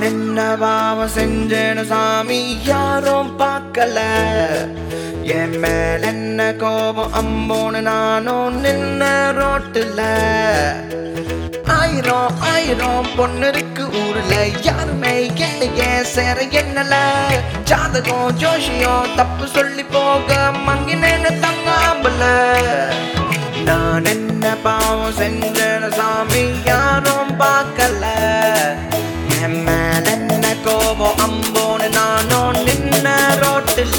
நான் என்ன பாவம் செஞ்சேன்னு சாமி யாரும் பார்க்கல என் மேல என்ன கோபம் அம்போன்னு நானும் நின்ன ரோட்டுல ஆயிரம் ஆயிரம் பொண்ணு இருக்கு ஊர்ல யாருமே என்னைய சேர என்னல ஜாதகம் ஜோஷியம் தப்பு சொல்லி போக மங்கினேன்னு தங்காமல நான் என்ன பாவம் செஞ்சேன்னு சாமி யாரும் பார்க்கல என் மேல என்ன கோபம் அம்போன்னு நானும் நின்ன ரோட்டுல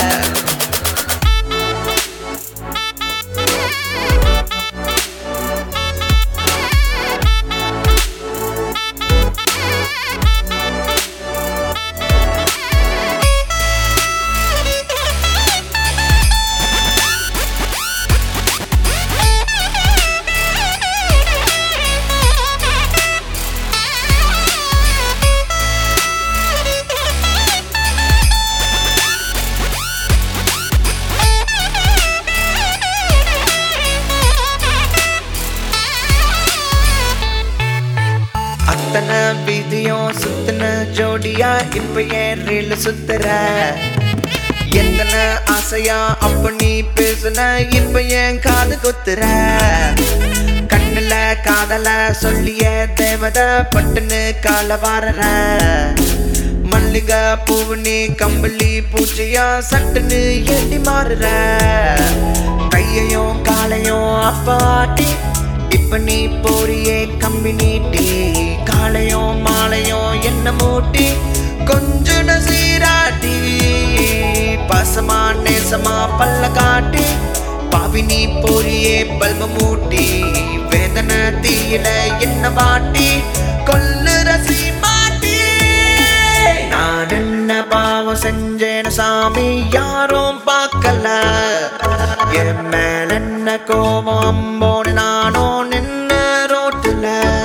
அத்தனை வீதியும் சுத்தின ஜோடியா இப்ப ஏன் ரீல் சுத்துற எத்தனை ஆசையா அப்ப நீ பேசுன இப்ப ஏன் காது குத்துற கண்ணுல காதல சொல்லிய தேவத பட்டுன்னு கால வாரற மல்லிகை பூவு நீ கம்பளி பூச்சியா சட்டுன்னு ஏண்டி மாறுற கையையும் காலையும் அப்பாட்டி இப்ப நீ போறியே கம்பி நீட்டி காலையும் மாலையும் என்ன மூட்டி கொஞ்ச சீராட்டி பாசமா நேசமா பல்ல காட்டி பாவி நீ போறியே பல்ப மூட்டி வேதனை தீயில என்ன வாட்டி கொல்லுற மாட்டி நான் என்ன பாவம் செஞ்சேன் சாமி யாரும் பார்க்கல என் மேல என்ன கோபம் அம்போன்னு நானும் நின்ன ரோட்டுல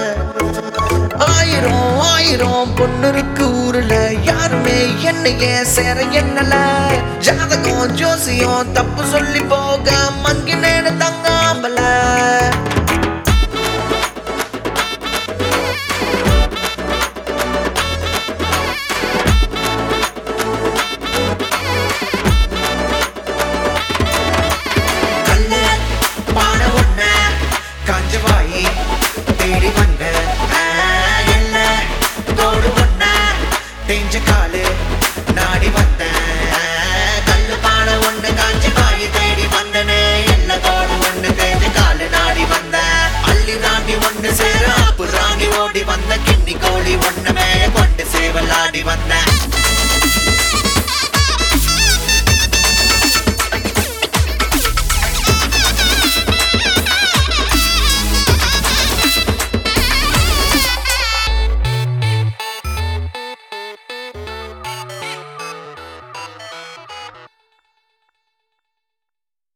ஆயிரம் ஆயிரம் பொண்ணு இருக்கு ஊருல யாருமே என்னைய சேர என்னல ஜாதகம் ஜோசியம் தப்பு சொல்லி போக மங்கினேன்னு தங்காமல கல்லு பானை ஒண்ணு காஞ்ச வாயி தேடி வந்த ஆ, என்ன தோடு ஒண்ணு தேஞ்ச காலு நாடி வந்த ஆ, கல்லு பானை ஒண்ணு காஞ்ச வாயி தேடி வந்தனே என்ன தோடு ஒண்ணு தேஞ்ச காலு நாடி வந்த அள்ளி ராணி ஒண்ணு சேர அப்பு ராணி ஓடி வந்த கிண்ணி கோழி ஒண்ணு மேய கொண்டு சேவலாடி வந்த